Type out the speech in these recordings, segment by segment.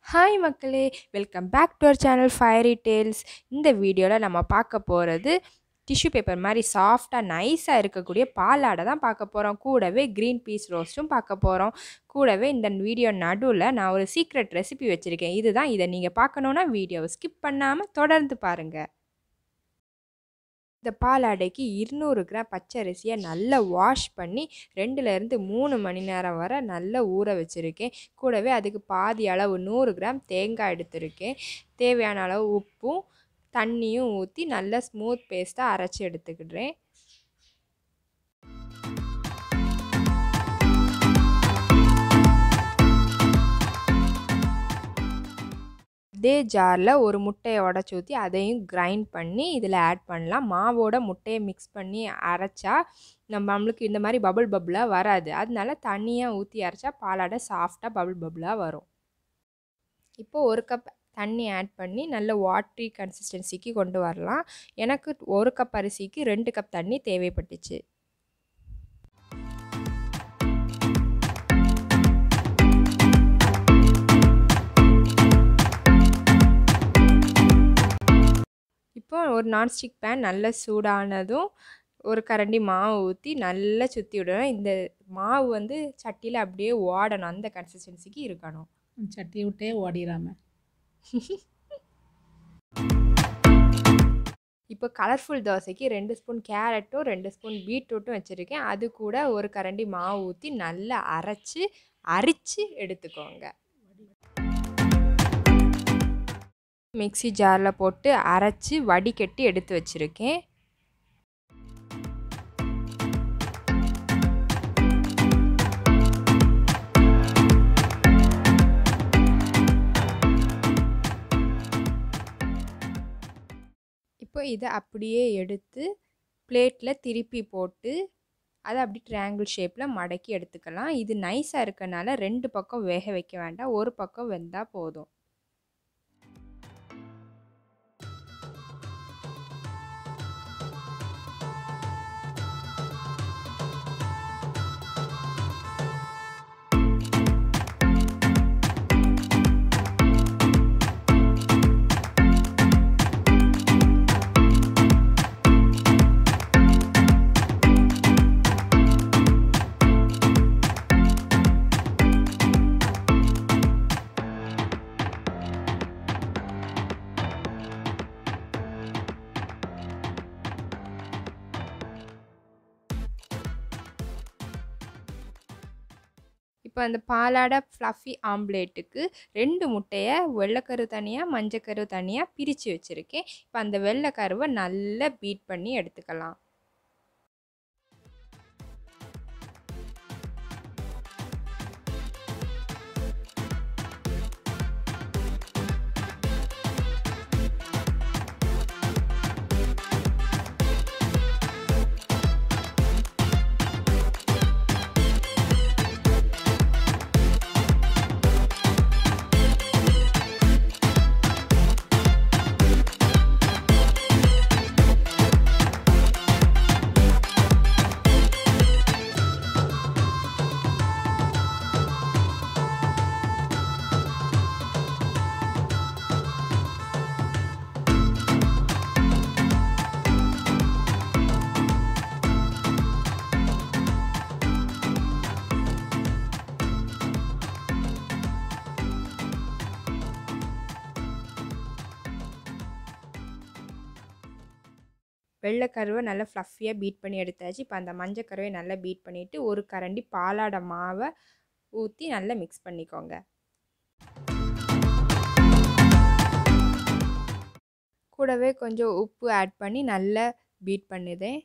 Hi மக்களே! Welcome back to our channel fiery tales. இந்த வீடியோல நம்ம பார்க்க போறது, டிஷ்யூ பேப்பர் மாரி சாஃப்ட்டா, நைஸா இருக்கக்கூடிய பாலாடை தான் பார்க்க போறோம். கூடவே கிரீன் பீஸ் ரோஸ்ட்டும் பார்க்க போறோம். கூடவே இந்த வீடியோ நடுவுல நான் ஒரு சீக்ரெட் ரெசிபி வச்சிருக்கேன். இதுதான் இத நீங்க பார்க்கணும்னா வீடியோவ ஸ்கிப் பண்ணாம தொடர்ந்து பாருங்க. இந்த பாலாடைக்கு 200 கிராம் பச்சரிசிய நல்லா வாஷ் பண்ணி 2லேருந்து 3 மணி நேரம் வரை நல்லா ஊற வச்சிருக்கேன். கூடவே அதுக்கு பாதி அளவு 100 கிராம் தேங்காய் எடுத்திருக்கேன். தேவையான அளவு உப்பும், தண்ணியும் ஊத்தி நல்லா ஸ்மூத் பேஸ்ட்டா அரைச்சு எடுத்துக்கிடுறேன். இதே ஜார்ல ஒரு முட்டைய உடைச்சு ஊத்தி அதையும் கிரைண்ட் பண்ணி இதில ஆட் பண்ணலாம். மாவோட முட்டைய மிக்ஸ் பண்ணி அரைச்சா, நம்ம நம்மளுக்கு இந்த மாரி பபிள் பபிளா வராது. அதனால தனியா ஊத்தி அரைச்சா பாலாடை சாஃப்ட்டா பபிள் பபிளா வரும். இப்போ 1 கப் தண்ணி ஆட் பண்ணி நல்ல வாட்டரி கன்சிஸ்டன்சிக்கு கொண்டு வரலாம். எனக்கு 1 கப் அரிசிக்கு 2 கப் தண்ணி தேவைப்பட்டுச்சு. இப்போ ஒரு நான்ஸ்டிக் பேன் நல்லா சூடானதும், 1 கரண்டி மாவு ஊத்தி நல்லா சுத்தி விடணும். இந்த மாவு வந்து சட்டியில அப்படியே ஓடணும். அந்த கன்சிஸ்டன்சிக்கு இருக்கணும். சட்டிய விட்டே ஓடிராம. இப்போ கலர்ஃபுல் தோசைக்கு 2 ஸ்பூன் கேரட்டும், 2 ஸ்பூன் பீட்ரூட்டும் வச்சிருக்கேன். அது கூட 1 கரண்டி மாவு ஊத்தி நல்லா அரைச்சு, அரிச்சு எடுத்துக்கோங்க. மிக்ஸி ஜார்ல போட்டு அரைச்சு வடிகட்டி எடுத்து வச்சிருக்கேன். இப்போ இத அப்படியே எடுத்து பிளேட்ல திருப்பி போட்டு, அத அப்படியே ட்ரையாங்கிள் ஷேப்ல மடக்கி எடுத்துக்கலாம். இது நைஸா இருக்கனால 2 பக்கம் வேக வைக்க வேண்டாம். ஒரு பக்கம் வெந்தா போதும். இப்போ அந்த பாலாடை ஃப்ளஃபி ஆம்லேட்டுக்கு 2 முட்டைய வெள்ளைக்கரு தனியா, மஞ்சக்கரு தனியா பிரிச்சு வச்சிருக்கேன். இப்போ அந்த வெள்ளை கருவ நல்லா பீட் பண்ணி எடுத்துக்கலாம். வெள்ளை கருவ நல்லா ஃப்ளஃபியா பீட் பண்ணி எடுத்தாச்சு. இப்போ அந்த மஞ்ச கருவைய நல்லா பீட் பண்ணிட்டு, 1 கரண்டி பாலாடை மாவ ஊத்தி நல்லா மிக்ஸ் பண்ணிக்கோங்க. கூடவே கொஞ்சம் உப்பு ஆட் பண்ணி நல்லா பீட் பண்ணுதேன்.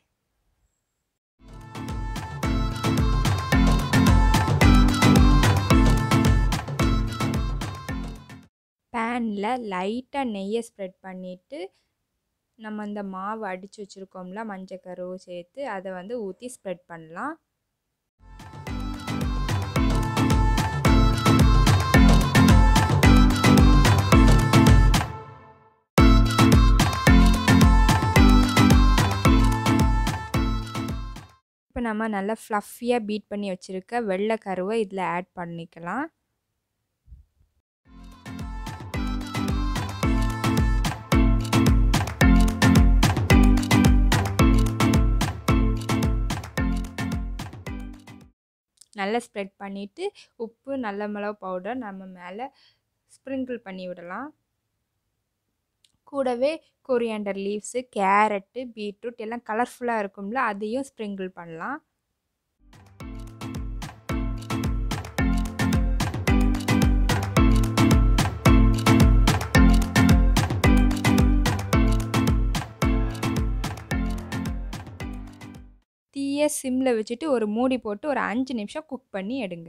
பேன்ல லைட்டா நெய்ய ஸ்ப்ரெட் பண்ணிட்டு, நம்ம இந்த மாவு அடிச்சு வச்சிருக்கோம்ல, மஞ்சக்கருவும் சேர்த்து அத வந்து ஊத்தி ஸ்ப்ரெட் பண்ணலாம். இப்போ நம்ம நல்லா ஃப்ளஃபியா பீட் பண்ணி வச்சிருக்க வெள்ளை கருவ இதில ஆட் பண்ணிக்கலாம். நல்லா ஸ்ப்ரெட் பண்ணிவிட்டு உப்பு நல்ல மிளகு பவுடர் நம்ம மேலே ஸ்ப்ரிங்கிள் பண்ணி விடலாம் கூடவே கொரியாண்டர் லீவ்ஸு கேரட்டு பீட்ரூட் எல்லாம் கலர்ஃபுல்லாக இருக்கும்ல அதையும் ஸ்ப்ரிங்கிள் பண்ணலாம் தீயை சிம்மில் வச்சுட்டு ஒரு மூடி போட்டு ஒரு அஞ்சு நிமிஷம் குக் பண்ணி எடுங்க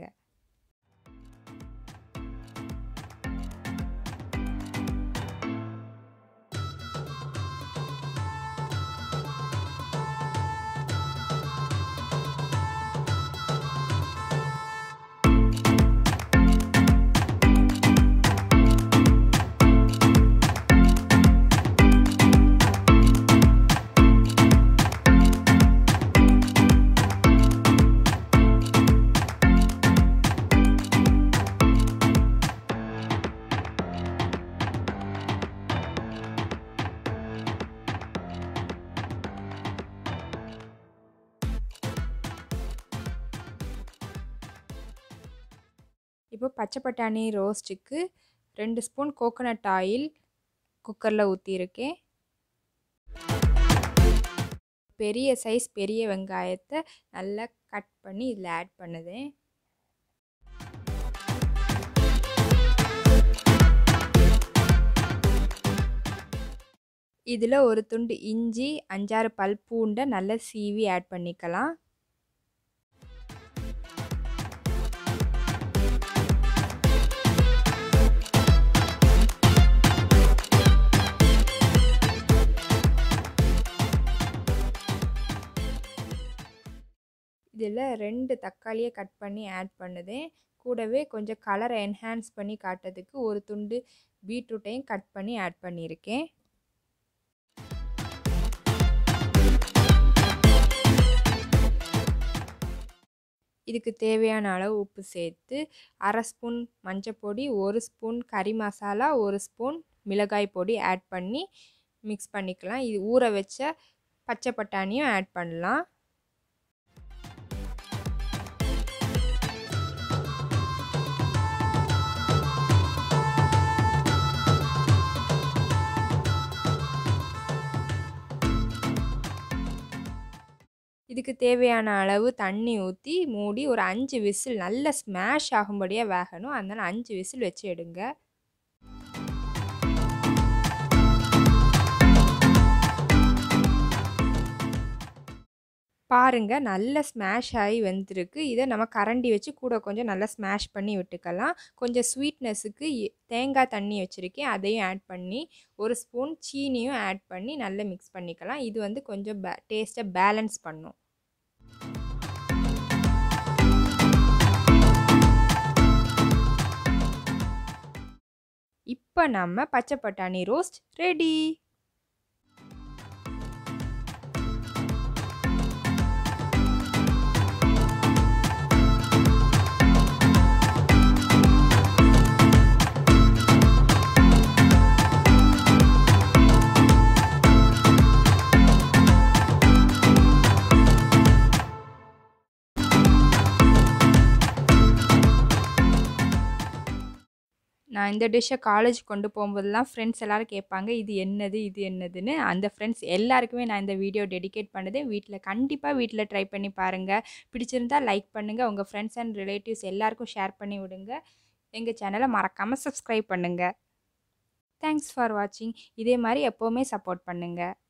இப்போ பச்சை பட்டாணி ரோஸ்ட்டுக்கு ரெண்டு ஸ்பூன் கோகோனட் ஆயில் குக்கரில் ஊற்றியிருக்கேன் பெரிய சைஸ் பெரிய வெங்காயத்தை நல்லா கட் பண்ணி இதில் ஆட் பண்ணுதேன் இதில் ஒரு துண்டு இஞ்சி அஞ்சாறு பல் பூண்டை நல்லா சீவி ஆட் பண்ணிக்கலாம் இதில் ரெண்டு தக்காளியை கட் பண்ணி ஆட் பண்ணுதேன் கூடவே கொஞ்சம் கலரை என்ஹான்ஸ் பண்ணி காட்டுறதுக்கு ஒரு துண்டு பீட்ரூட்டையும் கட் பண்ணி ஆட் பண்ணியிருக்கேன் இதுக்கு தேவையான அளவு உப்பு சேர்த்து அரை ஸ்பூன் மஞ்சப்பொடி ஒரு ஸ்பூன் கறி மசாலா ஒரு ஸ்பூன் மிளகாய் பொடி ஆட் பண்ணி மிக்ஸ் பண்ணிக்கலாம் இது ஊற வச்ச பச்சை பட்டாணியும் ஆட் பண்ணலாம் இதுக்கு தேவையான அளவு தண்ணி ஊற்றி மூடி ஒரு அஞ்சு விசில் நல்ல ஸ்மாஷ் ஆகும்படியாக வேகணும் அதனால் அஞ்சு விசில் வச்சு எடுங்க பாருங்க நல்ல ஸ்மாஷ் ஆகி வெந்திருக்கு இதை நம்ம கரண்டி வச்சு கூட கொஞ்சம் நல்லா ஸ்மாஷ் பண்ணி விட்டுக்கலாம் கொஞ்சம் ஸ்வீட்னஸுக்கு தேங்காய் தண்ணி வச்சுருக்கேன் அதையும் ஆட் பண்ணி ஒரு ஸ்பூன் சீனியும் ஆட் பண்ணி நல்லா மிக்ஸ் பண்ணிக்கலாம் இது வந்து கொஞ்சம் பே டேஸ்ட்டை பேலன்ஸ் பண்ணும் இப்போ நம்ம பச்சை பட்டாணி ரோஸ்ட் ரெடி நான் இந்த டிஷ்ஷை காலேஜ் கொண்டு போகும்போதெல்லாம் ஃப்ரெண்ட்ஸ் எல்லோரும் கேட்பாங்க இது என்னது இது என்னதுன்னு அந்த ஃப்ரெண்ட்ஸ் எல்லாருக்குமே நான் இந்த வீடியோ டெடிகேட் பண்ணதே வீட்டில் கண்டிப்பாக வீட்டில் ட்ரை பண்ணி பாருங்கள் பிடிச்சிருந்தா லைக் பண்ணுங்கள் உங்கள் ஃப்ரெண்ட்ஸ் அண்ட் ரிலேட்டிவ்ஸ் எல்லாருக்கும் ஷேர் பண்ணி விடுங்க எங்கள் சேனலை மறக்காமல் சப்ஸ்கிரைப் பண்ணுங்கள் தேங்க்ஸ் ஃபார் வாட்சிங் இதே மாதிரி எப்போவுமே சப்போர்ட் பண்ணுங்கள்